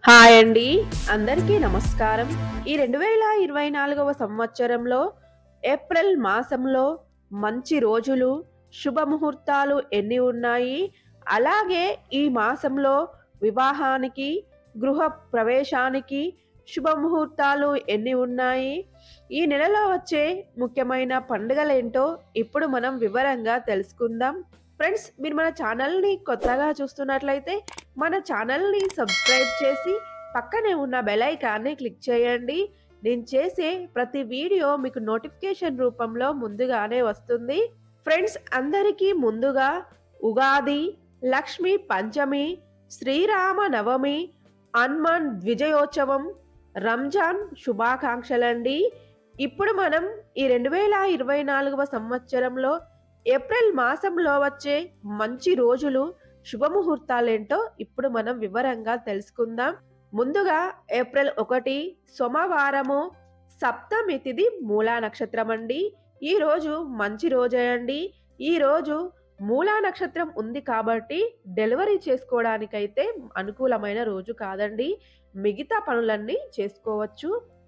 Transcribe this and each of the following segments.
hi అండి అందరికీ నమస్కారం ఈ రెండు వేల ఇరవై నాలుగవ సంవత్సరంలో ఏప్రిల్ మాసంలో మంచి రోజులు శుభముహూర్తాలు ఎన్ని ఉన్నాయి అలాగే ఈ మాసంలో వివాహానికి గృహ ప్రవేశానికి శుభముహూర్తాలు ఎన్ని ఉన్నాయి ఈ నెలలో వచ్చే ముఖ్యమైన పండుగలేంటో ఇప్పుడు మనం వివరంగా తెలుసుకుందాం ఫ్రెండ్స్ మీరు మన ఛానల్ని కొత్తగా చూస్తున్నట్లయితే మన ఛానల్ని సబ్స్క్రైబ్ చేసి పక్కనే ఉన్న బెల్ ఐకాన్ని క్లిక్ చేయండి నేను చేసే ప్రతి వీడియో మీకు నోటిఫికేషన్ రూపంలో ముందుగానే వస్తుంది ఫ్రెండ్స్ అందరికీ ముందుగా ఉగాది లక్ష్మి పంచమి శ్రీరామ నవమి హనుమాన్ విజయోత్సవం రంజాన్ శుభాకాంక్షలండి ఇప్పుడు మనం ఈ రెండు వేల ఇరవై నాలుగవ సంవత్సరంలో ఏప్రిల్ మాసంలో వచ్చే మంచి రోజులు శుభముహూర్తాలేంటో ఇప్పుడు మనం వివరంగా తెలుసుకుందాం ముందుగా ఏప్రిల్ ఒకటి సోమవారము సప్తమి తిథి మూలా నక్షత్రం అండి ఈ రోజు మంచి రోజే అండి ఈ రోజు మూలా నక్షత్రం ఉంది కాబట్టి డెలివరీ చేసుకోవడానికైతే అనుకూలమైన రోజు కాదండి మిగతా పనులన్నీ చేసుకోవచ్చు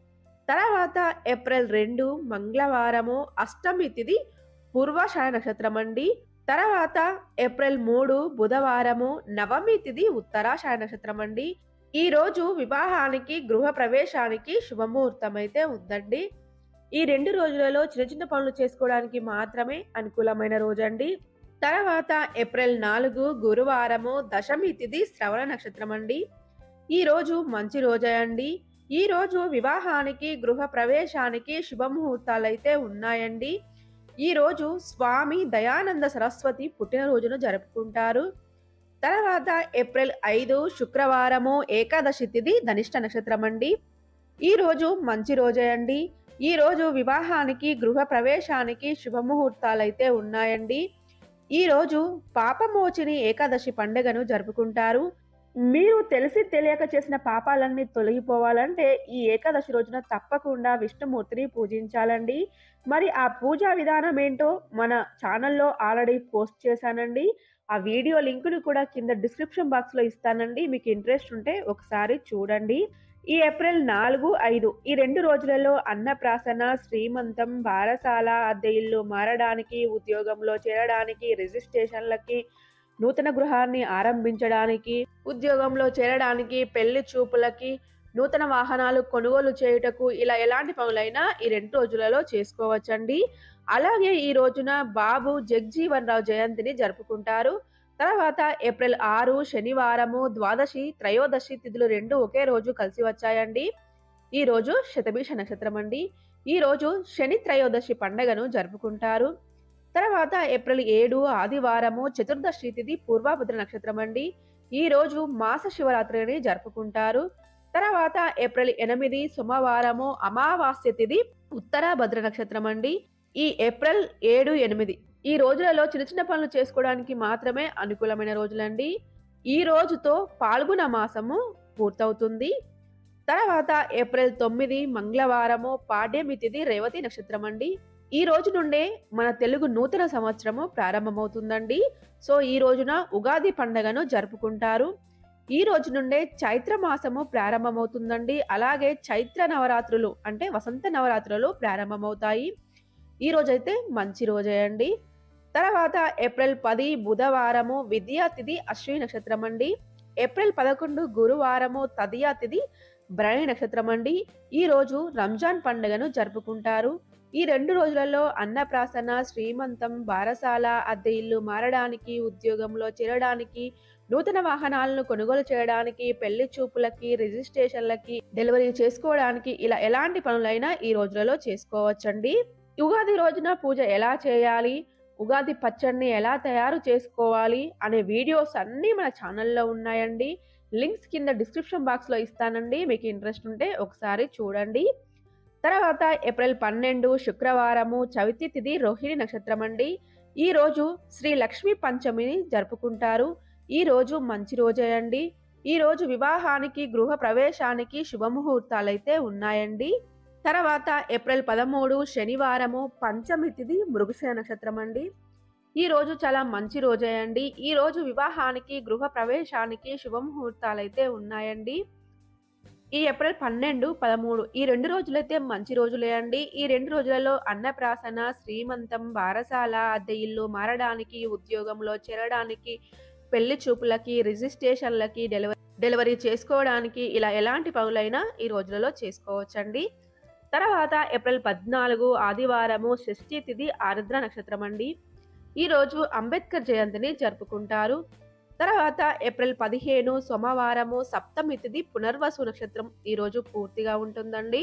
తర్వాత ఏప్రిల్ రెండు మంగళవారము అష్టమి తిథి పూర్వాషాఢ నక్షత్రం అండి తర్వాత ఏప్రిల్ మూడు బుధవారము నవమి తిథి ఉత్తరాషాఢ నక్షత్రం అండి ఈ రోజు వివాహానికి గృహ ప్రవేశానికి శుభముహూర్తం అయితే ఉందండి ఈ రెండు రోజులలో చిన్న చిన్న పనులు చేసుకోవడానికి మాత్రమే అనుకూలమైన రోజండి తర్వాత ఏప్రిల్ నాలుగు గురువారము దశమి తిథి శ్రవణ నక్షత్రం అండి ఈ రోజు మంచి రోజే అండి ఈ రోజు వివాహానికి గృహ ప్రవేశానికి శుభముహూర్తాలు అయితే ఉన్నాయండి ఈ రోజు స్వామి దయానంద సరస్వతి పుట్టినరోజును జరుపుకుంటారు తర్వాత ఏప్రిల్ ఐదు శుక్రవారము ఏకాదశి తిథి ధనిష్ట నక్షత్రం అండి ఈ రోజు మంచి రోజే అండి ఈ రోజు వివాహానికి గృహ ప్రవేశానికి శుభముహూర్తాలు అయితే ఉన్నాయండి ఈ రోజు పాపమోచిని ఏకాదశి పండుగను జరుపుకుంటారు మీరు తెలిసి తెలియక చేసిన పాపాలన్నీ తొలగిపోవాలంటే ఈ ఏకాదశి రోజున తప్పకుండా విష్ణుమూర్తిని పూజించాలండి మరి ఆ పూజా విధానం ఏంటో మన ఛానల్లో ఆల్రెడీ పోస్ట్ చేశానండి ఆ వీడియో లింకును కూడా కింద డిస్క్రిప్షన్ బాక్స్లో ఇస్తానండి మీకు ఇంట్రెస్ట్ ఉంటే ఒకసారి చూడండి ఈ ఏప్రిల్ నాలుగు ఐదు ఈ రెండు రోజులలో అన్నప్రాసన శ్రీమంతం బారసాల అద్దె ఇల్లు మారడానికి ఉద్యోగంలో చేరడానికి రిజిస్ట్రేషన్లకి నూతన గృహాన్ని ఆరంభించడానికి ఉద్యోగంలో చేరడానికి పెళ్లి చూపులకి నూతన వాహనాలు కొనుగోలు చేయుటకు ఇలా ఎలాంటి పనులైనా ఈ రెండు రోజులలో చేసుకోవచ్చండి అలాగే ఈ రోజున బాబు జగ్జీవన్ రావు జయంతిని జరుపుకుంటారు తర్వాత ఏప్రిల్ ఆరు శనివారము ద్వాదశి త్రయోదశి తిథులు రెండు ఒకే రోజు కలిసి వచ్చాయండి ఈ రోజు శతభిష నక్షత్రం అండి ఈ రోజు శని త్రయోదశి పండగను జరుపుకుంటారు తర్వాత ఏప్రిల్ ఏడు ఆదివారము చతుర్దశి తిథి పూర్వభద్ర నక్షత్రం అండి ఈ రోజు మాస శివరాత్రిని జరుపుకుంటారు తర్వాత ఏప్రిల్ ఎనిమిది సోమవారము అమావాస్య తిథి ఉత్తర భద్ర నక్షత్రం అండి ఈ ఏప్రిల్ ఏడు ఎనిమిది ఈ రోజులలో చిన్న చిన్న పనులు చేసుకోవడానికి మాత్రమే అనుకూలమైన రోజులండి ఈ రోజుతో పాల్గొన మాసము పూర్తవుతుంది తర్వాత ఏప్రిల్ తొమ్మిది మంగళవారము పాడ్యమి తిథి రేవతి నక్షత్రం అండి ఈ రోజు నుండే మన తెలుగు నూతన సంవత్సరము ప్రారంభమవుతుందండి సో ఈ రోజున ఉగాది పండగను జరుపుకుంటారు ఈ రోజు నుండే చైత్ర మాసము ప్రారంభమవుతుందండి అలాగే చైత్ర నవరాత్రులు అంటే వసంత నవరాత్రులు ప్రారంభమవుతాయి ఈ రోజైతే మంచి రోజే అండి తర్వాత ఏప్రిల్ పది బుధవారము విద్యా తిథి అశ్విని నక్షత్రం అండి ఏప్రిల్ పదకొండు గురువారము తదియా తిథి భరణి నక్షత్రం అండి ఈ రోజు రంజాన్ పండుగను జరుపుకుంటారు ఈ రెండు రోజులలో అన్నప్రాసన శ్రీమంతం బారసాల అద్దె ఇల్లు మారడానికి ఉద్యోగంలో చేరడానికి నూతన వాహనాలను కొనుగోలు చేయడానికి పెళ్లి చూపులకి రిజిస్ట్రేషన్లకి డెలివరీ చేసుకోవడానికి ఇలా ఎలాంటి పనులైనా ఈ రోజులలో చేసుకోవచ్చండి ఉగాది రోజున పూజ ఎలా చేయాలి ఉగాది పచ్చడిని ఎలా తయారు చేసుకోవాలి అనే వీడియోస్ అన్నీ మన ఛానల్లో ఉన్నాయండి లింక్స్ కింద డిస్క్రిప్షన్ బాక్స్లో ఇస్తానండి మీకు ఇంట్రెస్ట్ ఉంటే ఒకసారి చూడండి తర్వాత ఏప్రిల్ పన్నెండు శుక్రవారము చవితి తిథి రోహిణి నక్షత్రం అండి ఈ రోజు శ్రీ లక్ష్మీ పంచమిని జరుపుకుంటారు ఈ రోజు మంచి రోజే అండి ఈ రోజు వివాహానికి గృహ ప్రవేశానికి శుభముహూర్తాలైతే ఉన్నాయండి తర్వాత ఏప్రిల్ పదమూడు శనివారము పంచమి తిథి మృగశిర నక్షత్రం అండి ఈ రోజు చాలా మంచి రోజే అండి ఈ రోజు వివాహానికి గృహ ప్రవేశానికి శుభముహూర్తాలైతే ఉన్నాయండి ఈ ఏప్రిల్ పన్నెండు పదమూడు ఈ రెండు రోజులైతే మంచి రోజులే అండి ఈ రెండు రోజులలో అన్నప్రాసన శ్రీమంతం బారసాల అద్దె ఇల్లు మారడానికి ఉద్యోగంలో చేరడానికి పెళ్లి చూపులకి రిజిస్ట్రేషన్లకి డెలివరీ డెలివరీ చేసుకోవడానికి ఇలా ఎలాంటి పనులైనా ఈ రోజులలో చేసుకోవచ్చండి తర్వాత ఏప్రిల్ పద్నాలుగు ఆదివారము షష్ఠి తిథి ఆరుద్ర నక్షత్రం అండి ఈరోజు అంబేద్కర్ జయంతిని జరుపుకుంటారు తర్వాత ఏప్రిల్ పదిహేను సోమవారము సప్తమి తిథి పునర్వసు నక్షత్రం ఈరోజు పూర్తిగా ఉంటుందండి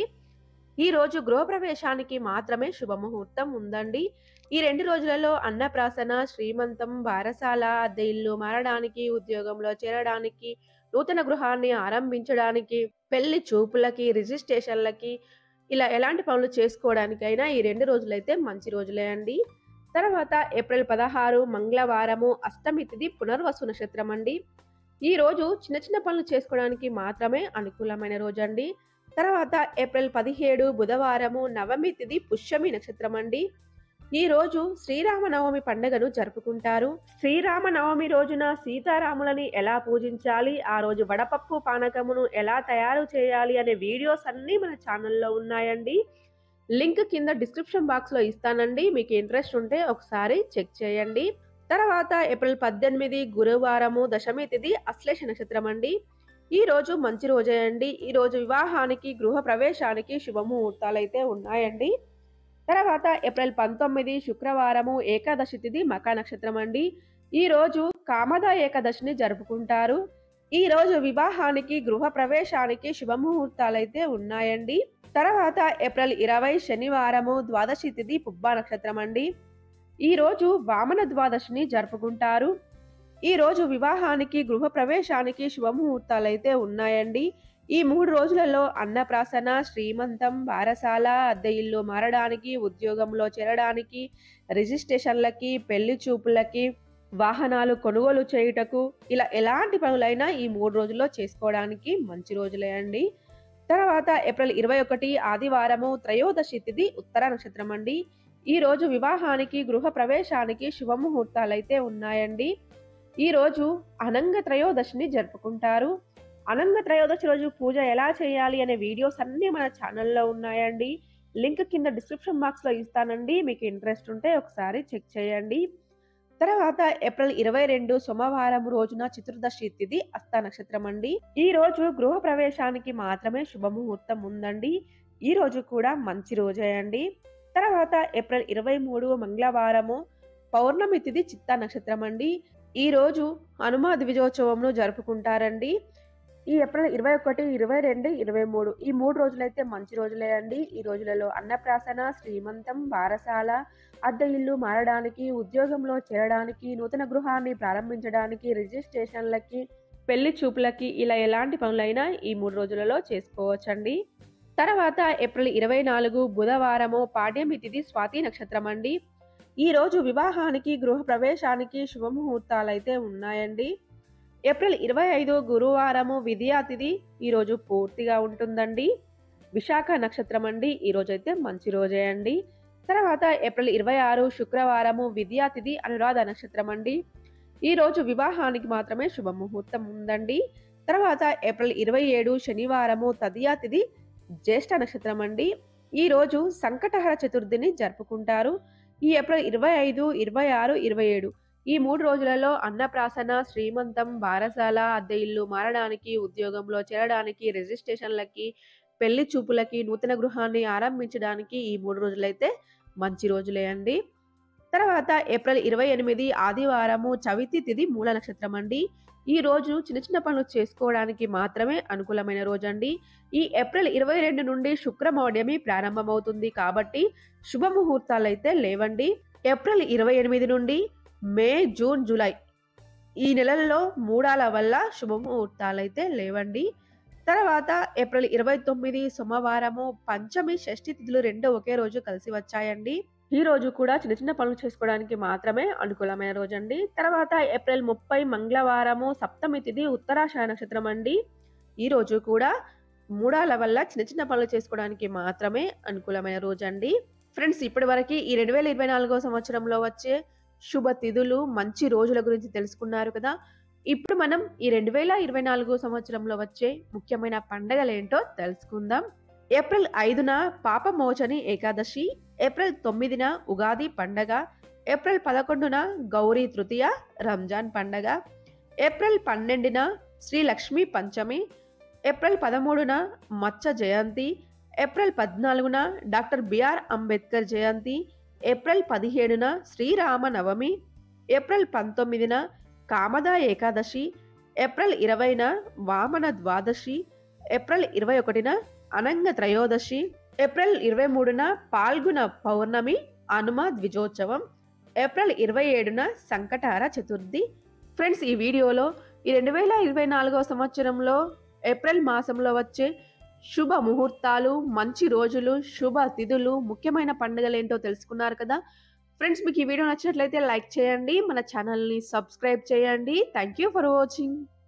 ఈ రోజు గృహప్రవేశానికి మాత్రమే శుభముహూర్తం ఉందండి ఈ రెండు రోజులలో అన్నప్రాసన శ్రీమంతం బారసాల అద్దె ఇల్లు మారడానికి ఉద్యోగంలో చేరడానికి నూతన గృహాన్ని ఆరంభించడానికి పెళ్లి చూపులకి రిజిస్ట్రేషన్లకి ఇలా ఎలాంటి పనులు చేసుకోవడానికైనా ఈ రెండు రోజులైతే మంచి రోజులే అండి తర్వాత ఏప్రిల్ పదహారు మంగళవారము అష్టమి తిథి పునర్వసు నక్షత్రం అండి ఈ రోజు చిన్న చిన్న పనులు చేసుకోవడానికి మాత్రమే అనుకూలమైన రోజు అండి తర్వాత ఏప్రిల్ పదిహేడు బుధవారము నవమి తిథి పుష్యమి నక్షత్రం అండి ఈ రోజు శ్రీరామనవమి పండుగను జరుపుకుంటారు శ్రీరామనవమి రోజున సీతారాములని ఎలా పూజించాలి ఆ రోజు వడపప్పు పానకమును ఎలా తయారు చేయాలి అనే వీడియోస్ అన్నీ మన ఛానల్లో ఉన్నాయండి లింక్ కింద డిస్క్రిప్షన్ బాక్స్లో ఇస్తానండి మీకు ఇంట్రెస్ట్ ఉంటే ఒకసారి చెక్ చేయండి తర్వాత ఏప్రిల్ పద్దెనిమిది గురువారము దశమి తిథి అశ్లేష నక్షత్రం అండి ఈ రోజు మంచి రోజే అండి ఈ రోజు వివాహానికి గృహ ప్రవేశానికి శుభముహూర్తాలు అయితే ఉన్నాయండి తర్వాత ఏప్రిల్ పంతొమ్మిది శుక్రవారము ఏకాదశి తిథి మక నక్షత్రం అండి ఈ రోజు కామద ఏకాదశిని జరుపుకుంటారు ఈ రోజు వివాహానికి గృహ ప్రవేశానికి శుభముహూర్తాలు అయితే ఉన్నాయండి తర్వాత ఏప్రిల్ ఇరవై శనివారము ద్వాదశి తిథి పుబ్బ నక్షత్రం అండి ఈ రోజు వామన ద్వాదశిని జరుపుకుంటారు ఈ రోజు వివాహానికి గృహ ప్రవేశానికి శుభముహూర్తాలు అయితే ఉన్నాయండి ఈ మూడు రోజులలో అన్నప్రాసన శ్రీమంతం బారసాల అద్దె ఇల్లు మారడానికి ఉద్యోగంలో చేరడానికి రిజిస్ట్రేషన్లకి పెళ్లి చూపులకి వాహనాలు కొనుగోలు చేయుటకు ఇలా ఎలాంటి పనులైనా ఈ మూడు రోజుల్లో చేసుకోవడానికి మంచి రోజులే అండి తర్వాత ఏప్రిల్ ఇరవై ఒకటి ఆదివారము త్రయోదశి తిథి ఉత్తర నక్షత్రం అండి ఈ రోజు వివాహానికి గృహ ప్రవేశానికి శుభముహూర్తాలు అయితే ఉన్నాయండి ఈ రోజు అనంగ త్రయోదశిని జరుపుకుంటారు అనంగ త్రయోదశి రోజు పూజ ఎలా చేయాలి అనే వీడియోస్ అన్నీ మన ఛానల్లో ఉన్నాయండి లింక్ కింద డిస్క్రిప్షన్ బాక్స్లో ఇస్తానండి మీకు ఇంట్రెస్ట్ ఉంటే ఒకసారి చెక్ చేయండి తర్వాత ఏప్రిల్ ఇరవై రెండు సోమవారం రోజున చతుర్దశి తిథి అస్త నక్షత్రం అండి ఈ రోజు గృహ ప్రవేశానికి మాత్రమే శుభముహూర్తం ఉందండి ఈ రోజు కూడా మంచి రోజే అండి తర్వాత ఏప్రిల్ ఇరవై మూడు మంగళవారము పౌర్ణమి తిథి చిత్త నక్షత్రం అండి ఈ రోజు హనుమ ద్విజోత్సవంను జరుపుకుంటారండి ఈ ఏప్రిల్ ఇరవై ఒకటి ఇరవై రెండు ఇరవై మూడు ఈ మూడు రోజులైతే మంచి రోజులే అండి ఈ రోజులలో అన్నప్రాసన శ్రీమంతం బారసాల అద్దె ఇల్లు మారడానికి ఉద్యోగంలో చేరడానికి నూతన గృహాన్ని ప్రారంభించడానికి రిజిస్ట్రేషన్లకి పెళ్లి చూపులకి ఇలా ఎలాంటి పనులైనా ఈ మూడు రోజులలో చేసుకోవచ్చండి తర్వాత ఏప్రిల్ ఇరవై నాలుగు బుధవారము పాడ్యమి తిథి స్వాతి నక్షత్రం అండి ఈ రోజు వివాహానికి గృహ ప్రవేశానికి శుభముహూర్తాలైతే ఉన్నాయండి ఏప్రిల్ ఇరవై ఐదు గురువారము విద్యా తిథి ఈరోజు పూర్తిగా ఉంటుందండి విశాఖ నక్షత్రం అండి ఈ రోజు అయితే మంచి రోజే అండి తర్వాత ఏప్రిల్ ఇరవై ఆరు శుక్రవారము విద్యా తిథి అనురాధ నక్షత్రం అండి ఈ రోజు వివాహానికి మాత్రమే శుభముహూర్తం ఉందండి తర్వాత ఏప్రిల్ ఇరవై ఏడు శనివారము తదియా తిథి జ్యేష్ఠ నక్షత్రం అండి ఈ రోజు సంకటహర చతుర్థిని జరుపుకుంటారు ఈ ఏప్రిల్ ఇరవై ఐదు ఇరవై ఆరు ఇరవై ఏడు ఈ మూడు రోజులలో అన్నప్రాసన శ్రీమంతం బారసాల అద్దె ఇల్లు మారడానికి ఉద్యోగంలో చేరడానికి రిజిస్ట్రేషన్లకి పెళ్లి చూపులకి నూతన గృహాన్ని ఆరంభించడానికి ఈ మూడు రోజులైతే మంచి రోజులే అండి తర్వాత ఏప్రిల్ ఇరవై ఎనిమిది ఆదివారము చవితి తిథి మూల నక్షత్రం అండి ఈ రోజు చిన్న చిన్న పనులు చేసుకోవడానికి మాత్రమే అనుకూలమైన రోజు అండి ఈ ఏప్రిల్ ఇరవై రెండు నుండి శుక్రమౌఢ్యమి ప్రారంభమవుతుంది కాబట్టి శుభముహూర్తాలు అయితే లేవండి ఏప్రిల్ ఇరవై ఎనిమిది నుండి మే జూన్ జూలై ఈ నెలల్లో మూడాల వల్ల శుభముహూర్తాలైతే లేవండి తర్వాత ఏప్రిల్ ఇరవై తొమ్మిది సోమవారము పంచమి షష్ఠి తిథులు రెండు ఒకే రోజు కలిసి వచ్చాయండి ఈ రోజు కూడా చిన్న చిన్న పనులు చేసుకోవడానికి మాత్రమే అనుకూలమైన రోజు అండి తర్వాత ఏప్రిల్ ముప్పై మంగళవారము సప్తమి తిథి ఉత్తరాషాఢ నక్షత్రం అండి ఈ రోజు కూడా మూడాల వల్ల చిన్న చిన్న పనులు చేసుకోవడానికి మాత్రమే అనుకూలమైన రోజు అండి ఫ్రెండ్స్ ఇప్పటి వరకు ఈ రెండు వేల ఇరవై నాలుగో సంవత్సరంలో వచ్చే శుభ తిథులు మంచి రోజుల గురించి తెలుసుకున్నారు కదా ఇప్పుడు మనం ఈ రెండు వేల ఇరవై నాలుగు సంవత్సరంలో వచ్చే ముఖ్యమైన పండగలేంటో తెలుసుకుందాం ఏప్రిల్ ఐదున పాపమోచని ఏకాదశి ఏప్రిల్ తొమ్మిదిన ఉగాది పండగ ఏప్రిల్ పదకొండున గౌరీ తృతీయ రంజాన్ పండగ ఏప్రిల్ పన్నెండున శ్రీ లక్ష్మీ పంచమి ఏప్రిల్ పదమూడున మచ్చ జయంతి ఏప్రిల్ పద్నాలుగున డాక్టర్ బిఆర్ అంబేద్కర్ జయంతి ఏప్రిల్ పదిహేడున శ్రీరామ నవమి ఏప్రిల్ పంతొమ్మిదిన కామద ఏకాదశి ఏప్రిల్ ఇరవైన వామన ద్వాదశి ఏప్రిల్ ఇరవై ఒకటిన అనంగ త్రయోదశి ఏప్రిల్ ఇరవై మూడున పాల్గొన పౌర్ణమి హనుమ ద్విజోత్సవం ఏప్రిల్ ఇరవై ఏడున సంకటార చతుర్థి ఫ్రెండ్స్ ఈ వీడియోలో ఈ రెండు వేల ఇరవై నాలుగవ సంవత్సరంలో ఏప్రిల్ మాసంలో వచ్చే శుభ ముహూర్తాలు మంచి రోజులు శుభ తిథులు ముఖ్యమైన పండుగలు ఏంటో తెలుసుకున్నారు కదా ఫ్రెండ్స్ మీకు ఈ వీడియో నచ్చినట్లయితే లైక్ చేయండి మన ఛానల్ని సబ్స్క్రైబ్ చేయండి థ్యాంక్ యూ ఫర్ వాచింగ్